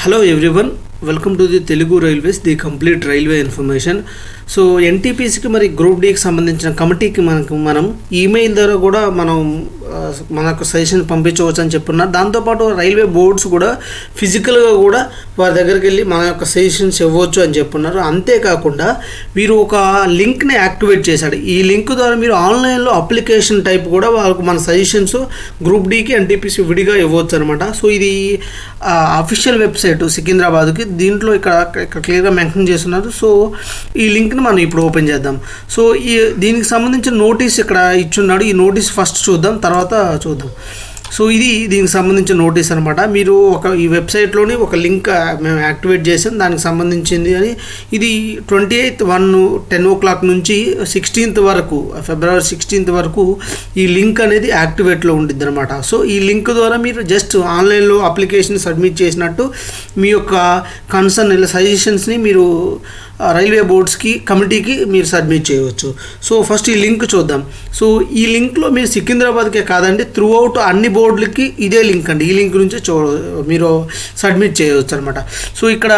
hello everyone welcome to the Telugu railways the complete railway information so ఎన్టీపీసీకి మరి group డీకి సంబంధించిన కమిటీకి మనకు మనం ఈమెయిల్ ద్వారా కూడా మనం ఆ, మనకు సజెషన్ పంపించవచ్చు అని చెప్పున్నారు దాంతోపాటు రైల్వే బోర్డ్స్ కూడా ఫిజికల్గా కూడా వారి దగ్గరికి వెళ్ళి మన యొక్క సజెషన్స్ ఇవ్వచ్చు అని చెప్పున్నారు అంతేకాకుండా వీరు ఒక లింక్ని యాక్టివేట్ చేశాడు ఈ లింక్ ద్వారా మీరు ఆన్లైన్లో అప్లికేషన్ టైప్ కూడా వాళ్ళకు మన సజెషన్స్ గ్రూప్ డీకి ఎన్టీపీసీ విడిగా ఇవ్వచ్చు అనమాట సో ఇది అఫీషియల్ వెబ్సైట్ సికింద్రాబాద్కి దీంట్లో ఇక్కడ ఇక్కడ క్లియర్గా మెన్షన్ చేస్తున్నారు సో ఈ లింక్ని మనం ఇప్పుడు ఓపెన్ చేద్దాం సో ఈ దీనికి సంబంధించిన నోటీస్ ఇక్కడ ఇచ్చున్నాడు ఈ నోటీస్ ఫస్ట్ చూద్దాం తర్వాత చూద్దాం సో ఇది దీనికి సంబంధించిన నోటీస్ అనమాట మీరు ఒక ఈ వెబ్సైట్లోని ఒక లింక్ మేము యాక్టివేట్ చేసాం దానికి సంబంధించింది అని ఇది twenty eighth one ten o'clock నుంచి సిక్స్టీన్త్ వరకు ఫిబ్రవరి సిక్స్టీన్త్ వరకు ఈ లింక్ అనేది యాక్టివేట్లో ఉండిద్ది అనమాట సో ఈ లింక్ ద్వారా మీరు జస్ట్ ఆన్లైన్లో అప్లికేషన్ సబ్మిట్ చేసినట్టు మీ యొక్క కన్సర్న్ ఇలా సజెషన్స్ని మీరు ఆ, రైల్వే బోర్డ్స్కి కమిటీకి మీరు సబ్మిట్ చేయవచ్చు సో ఫస్ట్ ఈ లింక్ చూద్దాం సో ఈ లింక్లో మీరు సికింద్రాబాద్కే కాదండి త్రూ అవుట్ అన్ని బోర్డులకి ఇదే లింక్ అండి ఈ లింక్ నుంచి చూ మీరు సబ్మిట్ చేయవచ్చు అనమాట సో ఇక్కడ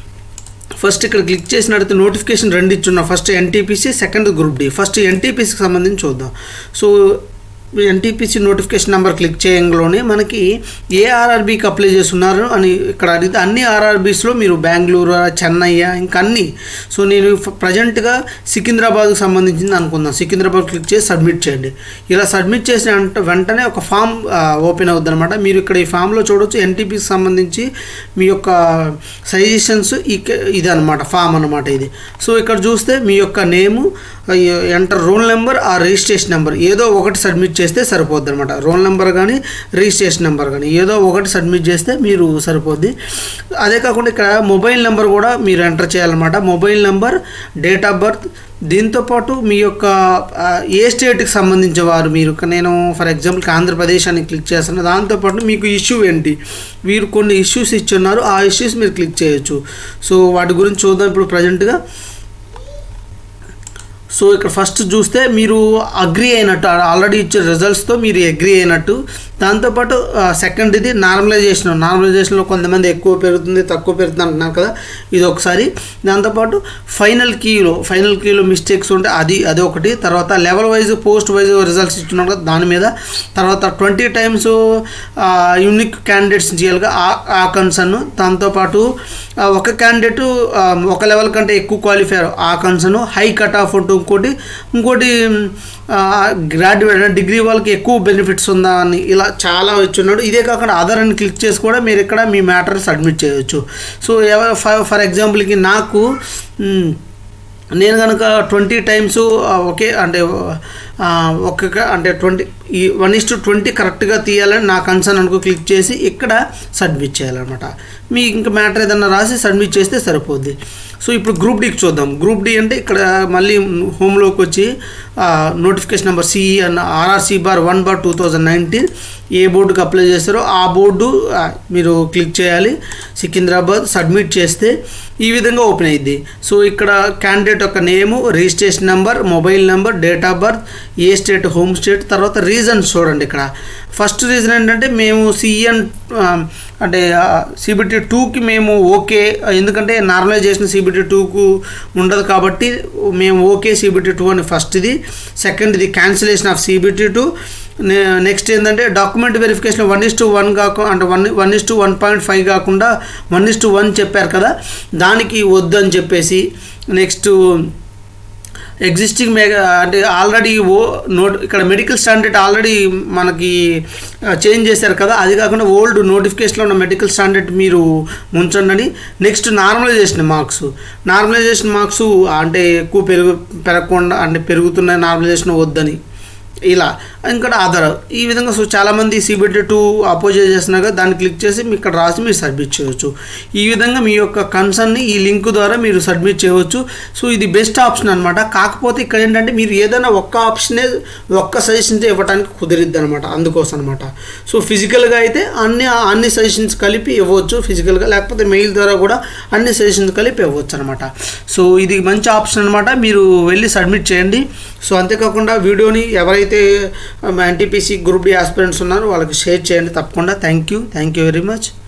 ఫస్ట్ ఇక్కడ క్లిక్ చేసినట్టు నోటిఫికేషన్ రెండు ఇచ్చున్నాం first NTPC second group D first ఎన్టీపీసీకి సంబంధించి చూద్దాం so NTPC notification number click చేయంలోనే మనకి ఏ ఆర్ఆర్బీకి అప్లై చేస్తున్నారు అని ఇక్కడ అడిగితే అన్ని ఆర్ఆర్బీస్లో మీరు బెంగళూరు చెన్నై ఇంకా అన్ని సో నేను ప్రజెంట్గా సికింద్రాబాద్కి సంబంధించింది అనుకుందాం సికింద్రాబాద్ క్లిక్ చేసి సబ్మిట్ చేయండి ఇలా సబ్మిట్ చేసిన వెంట- వెంటనే ఒక ఫామ్ ఓపెన్ అవుద్ది అనమాట మీరు ఇక్కడ ఈ ఫామ్లో చూడొచ్చు ఎన్టీపీకి సంబంధించి మీ యొక్క సజెషన్స్ ఈ ఇది అనమాట ఫామ్ అనమాట ఇది సో ఇక్కడ చూస్తే మీ యొక్క నేము ఎంటర్ రోల్ నెంబర్ ఆ రిజిస్ట్రేషన్ నెంబర్ ఏదో ఒకటి సబ్మిట్ చేస్తే సరిపోద్ది అనమాట రోల్ నెంబర్ కానీ రిజిస్ట్రేషన్ నెంబర్ కానీ ఏదో ఒకటి సబ్మిట్ చేస్తే మీరు సరిపోద్ది అదే కాకుండా ఇక్కడ మొబైల్ నెంబర్ కూడా మీరు ఎంటర్ చేయాలన్నమాట mobile number date of birth దీంతోపాటు మీ యొక్క ఆ, ఏ స్టేట్కి సంబంధించిన వారు మీరు నేను ఫర్ ఎగ్జాంపుల్కి ఆంధ్రప్రదేశ్ అని క్లిక్ చేస్తాను దాంతోపాటు మీకు ఇష్యూ ఏంటి వీరు కొన్ని ఇష్యూస్ ఇచ్చున్నారు ఆ ఇష్యూస్ మీరు క్లిక్ చేయొచ్చు సో వాటి గురించి చూద్దాం ఇప్పుడు ప్రజెంట్గా సో ఇక్కడ ఫస్ట్ చూస్తే మీరు అగ్రి అయినట్టు ఆల్రెడీ ఇచ్చే రిజల్ట్స్తో మీరు అగ్రి అయినట్టు దాంతోపాటు సెకండ్ ఇది నార్మలైజేషన్ నార్మలైజేషన్లో కొంతమంది ఎక్కువ పెరుగుతుంది తక్కువ పెరుగుతుంది అంటున్నారు కదా ఇది ఒకసారి దాంతోపాటు ఫైనల్ కీలో ఫైనల్ కీలో మిస్టేక్స్ ఉంటే అది అది ఒకటి తర్వాత level wise post wise results ఇస్తున్నారు కదా దాని మీద తర్వాత ట్వంటీ టైమ్స్ యూనిక్ క్యాండిడేట్స్ చేయాలిగా ఆ- ఆ కన్సర్న్ దాంతోపాటు ఆ, ఒక క్యాండిడేట్ ఒక లెవెల్ కంటే ఎక్కువ క్వాలిఫైర్ ఆ కన్సర్న్ హై కట్ ఆఫ్ ఉంటూ ఇంకోటి ఇంకోటి గ్రాడ్యుయేట్ డిగ్రీ వాళ్ళకి ఎక్కువ బెనిఫిట్స్ ఉందా అని ఇలా చాలా వచ్చున్నాడు ఇదే కాకుండా అదర్ అని క్లిక్ చేసి కూడా మీరు ఇక్కడ మీ మ్యాటర్ సబ్మిట్ చేయొచ్చు సో ఫర్ ఎగ్జాంపుల్కి నాకు మ్, నేను కనుక ట్వంటీ టైమ్స్ ఒకే అంటే ఆ, ఒక్కొక్క అంటే ట్వంటీ ఈ వన్ ఇస్ టు ట్వంటీ కరెక్ట్గా తీయాలని నా కన్సర్న్ అనుకో క్లిక్ చేసి ఇక్కడ సబ్మిట్ చేయాలన్నమాట మీ ఇంకా మ్యాటర్ ఏదన్నా రాసి సబ్మిట్ చేస్తే సరిపోద్ది సో ఇప్పుడు గ్రూప్ డీకి చూద్దాం గ్రూప్ డి అంటే ఇక్కడ మళ్ళీ హోమ్లోకి వచ్చి నోటిఫికేషన్ నెంబర్ సిఈ అన్న RRC bar one bar two thousand nineteen ఏ బోర్డుకి అప్లై చేస్తారో ఆ బోర్డు ఆ, మీరు క్లిక్ చేయాలి సికింద్రాబాద్ సబ్మిట్ చేస్తే ఈ విధంగా ఓపెన్ అయ్యింది సో ఇక్కడ క్యాండిడేట్ యొక్క name registration number mobile number date of birth ఏ స్టేట్ హోమ్ స్టేట్ తర్వాత రీజన్స్ చూడండి ఇక్కడ ఫస్ట్ రీజన్ ఏంటంటే మేము సిఎన్ అంటే సిబిటీ టూకి మేము ఓకే ఎందుకంటే నార్మలైజేషన్ సిబిటీ టూకు ఉండదు కాబట్టి మేము ఓకే సిబిటీ టూ అని ఫస్ట్ ఇది సెకండ్ ఇది cancellation of CBT two next ఏంటంటే document verification one is to one కాకుండా అంటే one one is to one point five కాకుండా వన్ ఇస్ టు వన్ చెప్పారు కదా దానికి వద్దని చెప్పేసి నెక్స్ట్ ఎగ్జిస్టింగ్ మెగా అంటే ఆల్రెడీ ఓ నోట్ ఇక్కడ మెడికల్ స్టాండర్డ్ ఆల్రెడీ మనకి చేంజ్ చేశారు కదా అది కాకుండా ఓల్డ్ నోటిఫికేషన్లో ఉన్న మెడికల్ స్టాండర్డ్ మీరు ఉంచండి next normalisation marks normalisation marks అంటే ఎక్కువ పెరుగు పెరగకుండా అంటే పెరుగుతున్న నార్మలైజేషన్ వద్దని ఇలా ఇంకా ఆధార్ ఈ విధంగా సో చాలామంది సిబిటీ టూ అపోజ్ చేస్తున్నారు కదా దాన్ని క్లిక్ చేసి మీ ఇక్కడ రాసి మీరు సబ్మిట్ చేయవచ్చు ఈ విధంగా మీ యొక్క కన్సర్న్ని ఈ లింక్ ద్వారా మీరు సబ్మిట్ చేయవచ్చు సో ఇది బెస్ట్ ఆప్షన్ అనమాట కాకపోతే ఇక్కడ ఏంటంటే మీరు ఏదైనా ఒక్క ఆప్షనే ఒక్క సజెషన్స్ ఇవ్వడానికి కుదిరిద్ది అనమాట అందుకోసం అనమాట సో ఫిజికల్గా అయితే అన్ని అన్ని సజెషన్స్ కలిపి ఇవ్వచ్చు ఫిజికల్గా లేకపోతే మెయిల్ ద్వారా కూడా అన్ని సజెషన్స్ కలిపి ఇవ్వచ్చు అనమాట సో ఇది మంచి ఆప్షన్ అనమాట మీరు వెళ్ళి సబ్మిట్ చేయండి సో అంతేకాకుండా వీడియోని ఎవరైతే ఎన్టీపీసీ గ్రూప్ డి ఆస్పిరెంట్స్ ఉన్నారో వాళ్ళకి షేర్ చేయండి తప్పకుండా thank you thank you very much